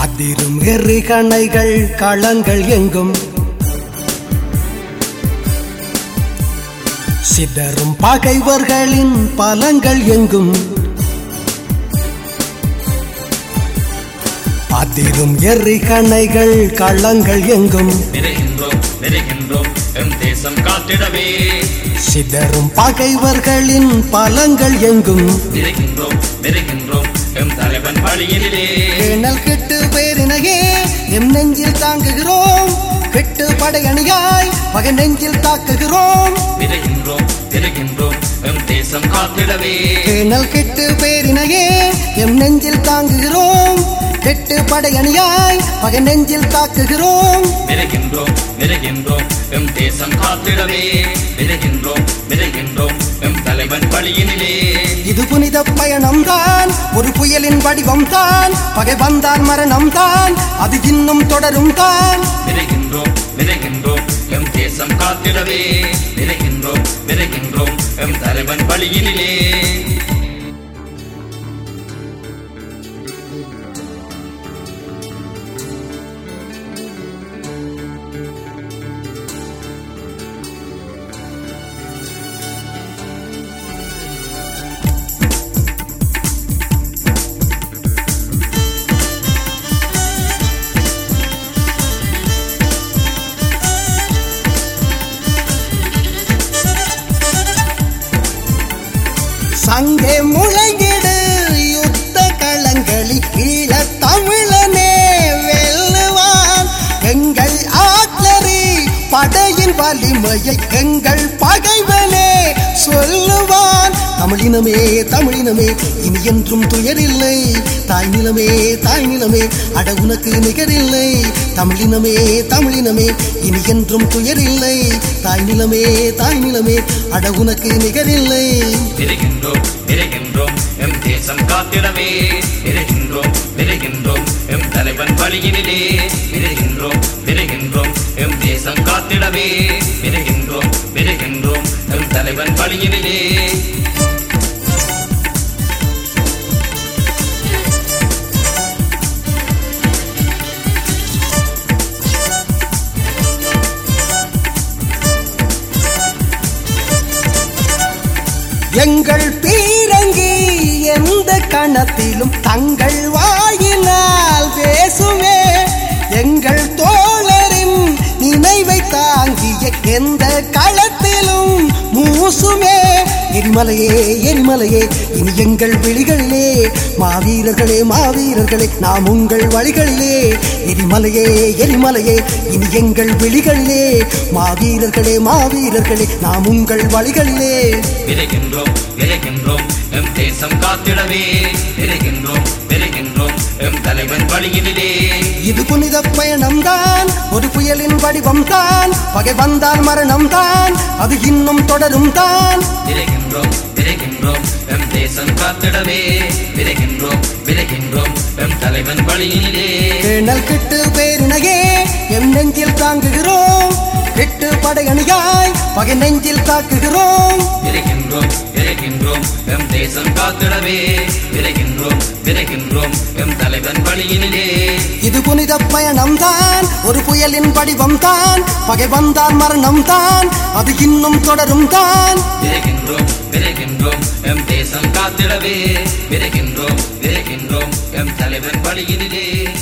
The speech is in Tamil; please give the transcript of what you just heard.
அதிரும் எறிகணைகள் களங்கள் எங்கும் சிதறும் பகைவர்களின் பலங்கள் எங்கும் அதிரும் எறிகணைகள் களங்கள் எங்கும் நிறைகின்றோம் நிறைகின்றோம் எம் தேசம் காத்திடவே சிதறும் பகைவர்களின் பலங்கள் எங்கும் நிறைகின்றோம் நிறைகின்றோம் எம் தலைவன் வழியினிலே கேணல் கெட்டு பேரினையே எம் நெஞ்சில் தாங்குகிறோம் கெட்டு படையணியாய் பகை நெஞ்சில் தாக்குகிறோம் நிறைகின்றோம் நிறைகின்றோம் எம் தேசம் காத்திடவே கேணல் கெட்டு பேரினையே எம் நெஞ்சில் தாங்குகிறோம் கெட்டு படையணியாய் பகை நெஞ்சில் தாக்குகிறோம் நிறைகின்றோம் நிறைகின்றோம் எம் தேசம் காத்திடவே நிறைகின்றோம் நிறைகின்றோம் எம் தலைவன் வழியினிலே இது புனித பயணம்தான் ஒரு புயலின் வடிவம் தான் பகை வந்தால் மரணம் தான் அது இன்னும் தொடரும் தான் நிறைகின்றோம் நிறைகின்றோம் எம் தேசம் காத்திடவே நிறைகின்றோம் நிறைகின்றோம் எம் தலைவன் வழியினிலே சங்கே முழங்கிடு யுத்த களங்களில் ஈழ தமிழனே வெல்லுவான் எங்கள் ஆட்லரி படையின் வலிமையை எங்கள் பகைவனே சொல்லுவான் தமிழினமே தமிழினமே இனி என்றும் துயரில்லை தாய் நிலமே தாய் நிலமே அட உனக்கு நிகரில்லை தமிழினமே தமிழினமே இனி என்றும் துயரில்லை தாய் நிலமே தாய் நிலமே அட உனக்கு நிகரில்லை நிறைகின்றோம் நிறைகின்றோம் எம் தேசம் காத்திடவே நிறைகின்றோம் நிறைகின்றோம் எம் தலைவன் வழியினிலே நிறைகின்றோம் நிறைகின்றோம் எம் தேசம் காத்திடவே நிறைகின்றோம் நிறைகின்றோம் எம் தலைவன் வழியினிலே எங்கள் பீரங்கி எந்த கணத்திலும் தங்கள் வாயினால் பேசுமே எங்கள் தோழரின் நினைவை தாங்கிய எந்த களத்திலும் மூசுமே எரிமலையே எரிமலையே இனி எங்கள் விழிகளிலே மாவீரர்களே மாவீரர்களே நாம் உங்கள் வழிகளிலே எரிமலையே எரிமலையே இனி எங்கள் விழிகளிலே மாவீரர்களே மாவீரர்களே நாம் உங்கள் வழிகளிலே விரைகின்றோம் விரைகின்றோம் எம் தேசம் காத்திடவே விரைகின்றோம் விரைகின்றோம் எம் தலைவன் வழியினிலே இது புனித பயணம்தான் ஒரு புயலின் வடிவம் தான் பகை வந்தால் மரணம் தான் அது இன்னும் தொடரும் தான் விரைகின்றோம் விரைகின்றோம் எம் தேசம் காத்திடவே விரைகின்றோம் விரைகின்றோம் எம் தலைவன் வழியினிலே கேணல் கெட்டு பேரினையே எம் நெஞ்சில் தாங்குகிறோம் கெட்டு படையணியாய் பகை நெஞ்சில் தாக்குகிறோம் விரைகின்றோம் விரைகின்றோம் எம் தேசம் காத்திடவே விரைகின்றோம் விரைகின்றோம் எம் தலைவன் வழியினிலே இது புனித பயணம்தான் ஒரு புயலின் வடிவம் தான் பகை வந்தால் மரணம் தான் அது இன்னும் தொடரும் தான் விரைகின்றோம் விரைகின்றோம் எம் தேசம் காத்திடவே விரைகின்றோம் விரைகின்றோம் எம் தலைவன் வழியினிலே